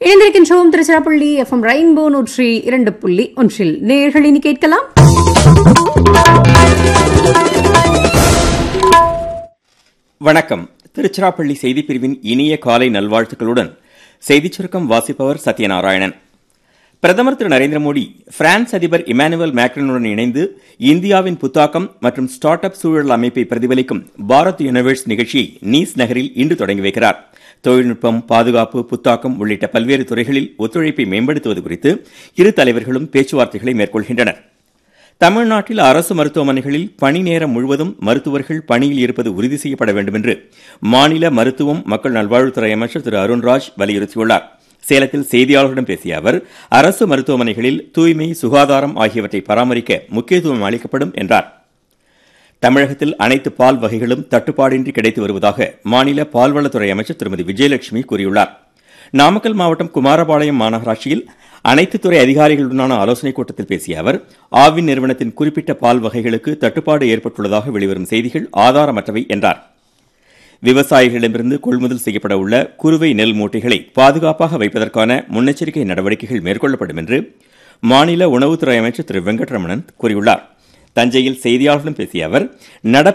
இணைந்திருக்கின்றோம் Tiruchirappalli FM rainbow நூற்றி இரண்டு புள்ளி ஒன்றில் நேர்கள் இனி கேட்கலாம் வணக்கம் திருச்சிராப்பள்ளி செய்திப் பிரிவின் இனிய காலை நல்வாழ்த்துக்களுடன் செய்திச் சுருக்கம் வாசிப்பவர் சத்யநாராயணன் பிரதமர் திரு நரேந்திர மோடி பிரான்ஸ் அதிபர் இமானுவேல் மேக்ரனுடன் இணைந்து இந்தியாவின் புத்தாக்கம் மற்றும் ஸ்டார்ட் அப் சூழல் அமைப்பை பிரதிபலிக்கும் பாரத் யுனிவர்ஸ் நிகழ்ச்சியை நீஸ் நகரில் இன்று தொடங்கி வைக்கிறார் தொழில்நுட்பம் பாதுகாப்பு புத்தாக்கம் உள்ளிட்ட பல்வேறு துறைகளில் ஒத்துழைப்பை மேம்படுத்துவது குறித்து இரு தலைவர்களும் பேச்சுவார்த்தைகளை மேற்கொள்கின்றனர் தமிழ்நாட்டில் அரசு மருத்துவமனைகளில் பணி நேரம் முழுவதும் மருத்துவர்கள் பணியில் இருப்பது உறுதி செய்யப்பட வேண்டும் என்று மாநில மருத்துவம் மக்கள் நல்வாழ்வுத்துறை அமைச்சர் திரு அருண்ராஜ் வலியுறுத்தியுள்ளார் சேலத்தில் செய்தியாளர்களிடம் பேசிய அவர் அரசு மருத்துவமனைகளில் தூய்மை சுகாதாரம் ஆகியவற்றை பராமரிக்க முக்கியத்துவம் அளிக்கப்படும் என்றார் தமிழகத்தில் அனைத்து பால் வகைகளும் தட்டுப்பாடின்றி கிடைத்து வருவதாக மாநில பால்வளத்துறை அமைச்சர் திருமதி விஜயலட்சுமி கூறியுள்ளார் நாமக்கல் மாவட்டம் குமாரபாளையம் மாநகராட்சியில் அனைத்து துறை அதிகாரிகளுடனான ஆலோசனைக் கூட்டத்தில் பேசிய அவர் ஆவின் நிறுவனத்தின் குறிப்பிட்ட பால் வகைகளுக்கு தட்டுப்பாடு ஏற்பட்டுள்ளதாக வெளிவரும் செய்திகள் ஆதாரமற்றவை என்றார் விவசாயிகளிடமிருந்து கொள்முதல் செய்யப்பட உள்ள குறுவை நெல் மூட்டைகளை பாதுகாப்பாக வைப்பதற்கான முன்னெச்சரிக்கை நடவடிக்கைகள் மேற்கொள்ளப்படும் என்று மாநில உணவுத்துறை அமைச்சர் திரு வெங்கட்ரமணன் கூறியுள்ளார் தஞ்சையில் செய்தியாளர்களிடம் பேசிய அவர் நடப்பு